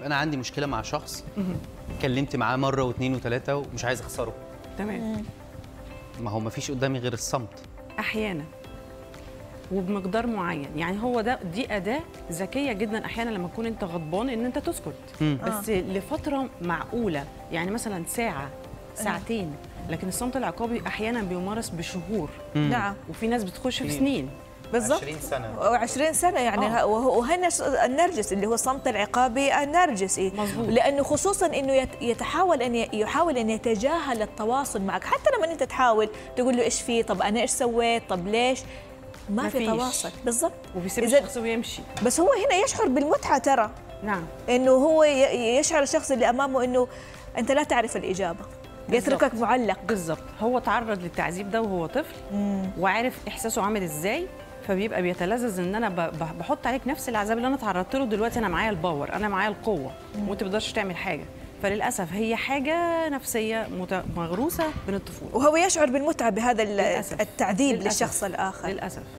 انا عندي مشكله مع شخص اتكلمت معاه مره واثنين وثلاثه ومش عايز اخسره تمام ما هو ما فيش قدامي غير الصمت احيانا وبمقدار معين يعني هو ده دي اداه ذكيه جدا احيانا لما تكون انت غضبان ان انت تسكت مم. بس لفتره معقوله يعني مثلا ساعه ساعتين لكن الصمت العقابي احيانا بيمارس بشهور نعم وفي ناس بتخش في سنين. سنين بالضبط 20 سنه و20 سنه يعني آه. ه- وه- وهنا س- النرجس اللي هو الصمت العقابي النرجسي مظبوط. لانه خصوصا انه يت- يتحاول ان ي- يحاول ان يتجاهل التواصل معك حتى لما انت تحاول تقول له ايش في طب انا ايش سويت طب ليش ما في مفيش. تواصل بالضبط وبيسيب إذا- الشخص ويمشي بس هو هنا يشعر بالمتعه ترى نعم انه هو ي- يشعر الشخص اللي امامه انه انت لا تعرف الاجابه يتركك بالضبط. معلق بالظبط هو تعرض للتعذيب ده وهو طفل وعارف احساسه عامل ازاي فبيبقى بيتلذذ ان انا ب- ب- بحط عليك نفس العذاب اللي انا تعرضت له دلوقتي انا معايا الباور انا معايا القوه وانت ما تقدرش تعمل حاجه فللاسف هي حاجه نفسيه مت- مغروسه من الطفوله وهو يشعر بالمتعه بهذا ال- للأسف. التعذيب للأسف. للشخص الاخر للاسف